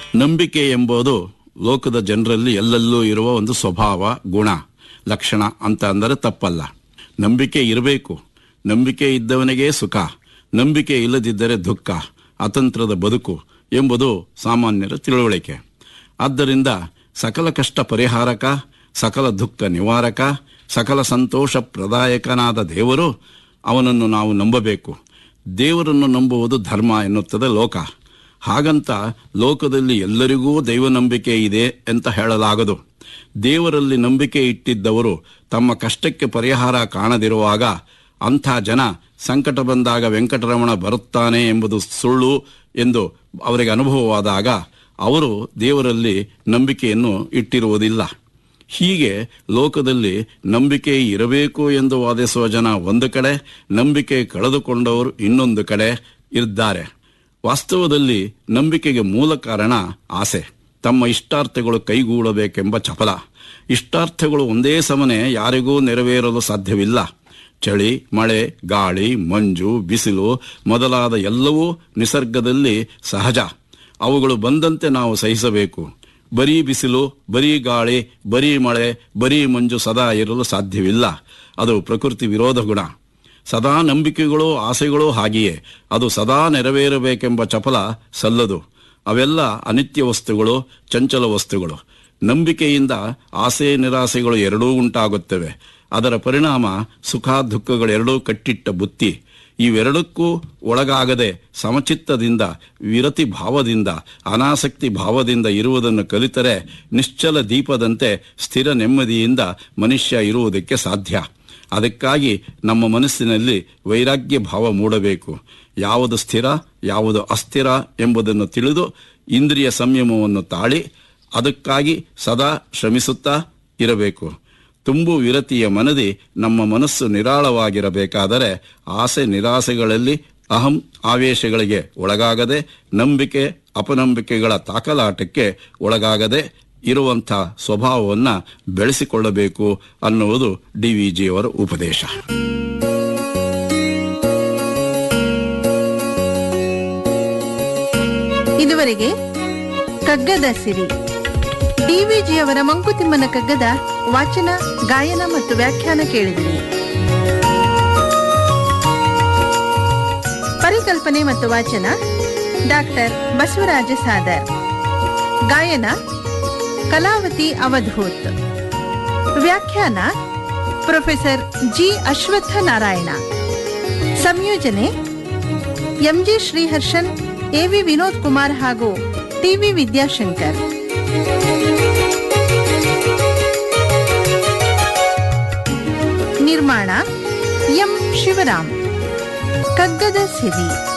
ನಂಬಿಕೆ ಎಂಬುದು ಲೋಕದ ಜನರಲ್ಲಿ ಎಲ್ಲೆಲ್ಲೂ ಇರುವ ಒಂದು ಸ್ವಭಾವ ಗುಣ ಲಕ್ಷಣ ಅಂತ ಅಂದರೆ ತಪ್ಪಲ್ಲ ನಂಬಿಕೆ ಇರಬೇಕು ನಂಬಿಕೆ ಇದ್ದವನಿಗೆ ಸುಖ ನಂಬಿಕೆ ಇಲ್ಲದಿದ್ದರೆ ದುಃಖ ಅತಂತ್ರದ ಬದುಕು ಎಂಬುದು ಸಾಮಾನ್ಯರ ತಿಳುವಳಿಕೆ ಆದ್ದರಿಂದ ಸಕಲ ಕಷ್ಟ ಪರಿಹಾರಕ ಸಕಲ ದುಃಖ ನಿವಾರಕ ಸಕಲ ಸಂತೋಷ ಪ್ರದಾಯಕನಾದ ದೇವರು ಅವನನ್ನು ನಾವು ನಂಬಬೇಕು ದೇವರನ್ನು ನಂಬುವುದು ಧರ್ಮ ಎನ್ನುತ್ತದೆ ಲೋಕ ಹಾಗಂತ ಲೋಕದಲ್ಲಿ ಎಲ್ಲರಿಗೂ ದೈವ ನಂಬಿಕೆ ಇದೆ ಅಂತ ಹೇಳಲಾಗದು ದೇವರಲ್ಲಿ ನಂಬಿಕೆ ಇಟ್ಟಿದ್ದವರು ತಮ್ಮ ಕಷ್ಟಕ್ಕೆ ಪರಿಹಾರ ಕಾಣದಿರುವಾಗ ಅಂಥ ಜನ ಸಂಕಟ ಬಂದಾಗ ವೆಂಕಟರಮಣ ಬರುತ್ತಾನೆ ಎಂಬುದು ಸುಳ್ಳು ಎಂದು ಅವರಿಗೆ ಅನುಭವವಾದಾಗ ಅವರು ದೇವರಲ್ಲಿ ನಂಬಿಕೆಯನ್ನು ಇಟ್ಟಿರುವುದಿಲ್ಲ ಹೀಗೆ ಲೋಕದಲ್ಲಿ ನಂಬಿಕೆ ಇರಬೇಕು ಎಂದು ವಾದಿಸುವ ಜನ ಒಂದು ಕಡೆ ನಂಬಿಕೆ ಕಳೆದುಕೊಂಡವರು ಇನ್ನೊಂದು ಕಡೆ ಇದ್ದಾರೆ ವಾಸ್ತವದಲ್ಲಿ ನಂಬಿಕೆಗೆ ಮೂಲ ಕಾರಣ ಆಸೆ ತಮ್ಮ ಇಷ್ಟಾರ್ಥಗಳು ಕೈಗೂಡಬೇಕೆಂಬ ಚಪಲ ಇಷ್ಟಾರ್ಥಗಳು ಒಂದೇ ಸಮನೆ ಯಾರಿಗೂ ನೆರವೇರಲು ಸಾಧ್ಯವಿಲ್ಲ ಚಳಿ ಮಳೆ ಗಾಳಿ ಮಂಜು ಬಿಸಿಲು ಮೊದಲಾದ ಎಲ್ಲವೂ ನಿಸರ್ಗದಲ್ಲಿ ಸಹಜ ಅವುಗಳು ಬಂದಂತೆ ನಾವು ಸಹಿಸಬೇಕು ಬರೀ ಬಿಸಿಲು ಬರೀ ಗಾಳಿ ಬರೀ ಮಳೆ ಬರೀ ಮಂಜು ಸದಾ ಇರಲು ಸಾಧ್ಯವಿಲ್ಲ ಅದು ಪ್ರಕೃತಿ ವಿರೋಧ ಗುಣ ಸದಾ ನಂಬಿಕೆಗಳು ಆಸೆಗಳು ಹಾಗೆಯೇ ಅದು ಸದಾ ನೆರವೇರಬೇಕೆಂಬ ಚಪಲ ಸಲ್ಲದು ಅವೆಲ್ಲ ಅನಿತ್ಯ ವಸ್ತುಗಳು ಚಂಚಲ ವಸ್ತುಗಳು ನಂಬಿಕೆಯಿಂದ ಆಸೆ ನಿರಾಸೆಗಳು ಎರಡೂ ಉಂಟಾಗುತ್ತವೆ ಅದರ ಪರಿಣಾಮ ಸುಖ ದುಃಖಗಳೆರಡೂ ಕಟ್ಟಿಟ್ಟ ಬುತ್ತಿ ಇವೆರಡಕ್ಕೂ ಒಳಗಾಗದೆ ಸಮಚಿತ್ತದಿಂದ ವಿರತಿ ಭಾವದಿಂದ ಅನಾಸಕ್ತಿ ಭಾವದಿಂದ ಇರುವುದನ್ನು ಕಲಿತರೆ ನಿಶ್ಚಲ ದೀಪದಂತೆ ಸ್ಥಿರ ನೆಮ್ಮದಿಯಿಂದ ಮನುಷ್ಯ ಇರುವುದಕ್ಕೆ ಸಾಧ್ಯ ಅದಕ್ಕಾಗಿ ನಮ್ಮ ಮನಸ್ಸಿನಲ್ಲಿ ವೈರಾಗ್ಯ ಭಾವ ಮೂಡಬೇಕು ಯಾವುದು ಸ್ಥಿರ ಯಾವುದು ಅಸ್ಥಿರ ಎಂಬುದನ್ನು ತಿಳಿದು ಇಂದ್ರಿಯ ಸಂಯಮವನ್ನು ತಾಳಿ ಅದಕ್ಕಾಗಿ ಸದಾ ಶ್ರಮಿಸುತ್ತಾ ಇರಬೇಕು ತುಂಬು ವಿರತಿಯ ಮನದಿ ನಮ್ಮ ಮನಸ್ಸು ನಿರಾಳವಾಗಿರಬೇಕಾದರೆ ಆಸೆ ನಿರಾಸೆಗಳಲ್ಲಿ ಅಹಂ ಆವೇಶಗಳಿಗೆ ಒಳಗಾಗದೆ ನಂಬಿಕೆ ಅಪನಂಬಿಕೆಗಳ ತಾಕಲಾಟಕ್ಕೆ ಒಳಗಾಗದೆ ಇರುವಂಥ ಸ್ವಭಾವವನ್ನು ಬೆಳೆಸಿಕೊಳ್ಳಬೇಕು ಅನ್ನುವುದು ಡಿ ವಿ ಜಿಯವರ ಉಪದೇಶ ಇದುವರೆಗೆ ಕಗ್ಗದ ಸಿರಿ ಡಿವಿಜಿಯವರ ಮಂಕುತಿಮ್ಮನ ಕಗ್ಗದ ವಾಚನ ಗಾಯನ ಮತ್ತು ವ್ಯಾಖ್ಯಾನ ಕೇಳಿದಿರಿ ಪರಿಕಲ್ಪನೆ ಮತ್ತು ವಾಚನ ಡಾಕ್ಟರ್ ಬಸವರಾಜ ಸಾದರ್ ಗಾಯನ ಕಲಾವತಿ ಅವಧೂತ್ ವ್ಯಾಖ್ಯಾನ ಪ್ರೊಫೆಸರ್ ಜಿ ಅಶ್ವತ್ಥ ನಾರಾಯಣ ಸಂಯೋಜನೆ ಎಂಜಿ ಶ್ರೀಹರ್ಷನ್ ಎವಿ ವಿನೋದ್ ಕುಮಾರ್ ಹಾಗೂ ಟಿವಿ ವಿದ್ಯಾಶಂಕರ್ ನಿರ್ಮಾಣ ಎಂ ಶಿವರಾಮ್ ಕಗ್ಗದ ಸಿರಿ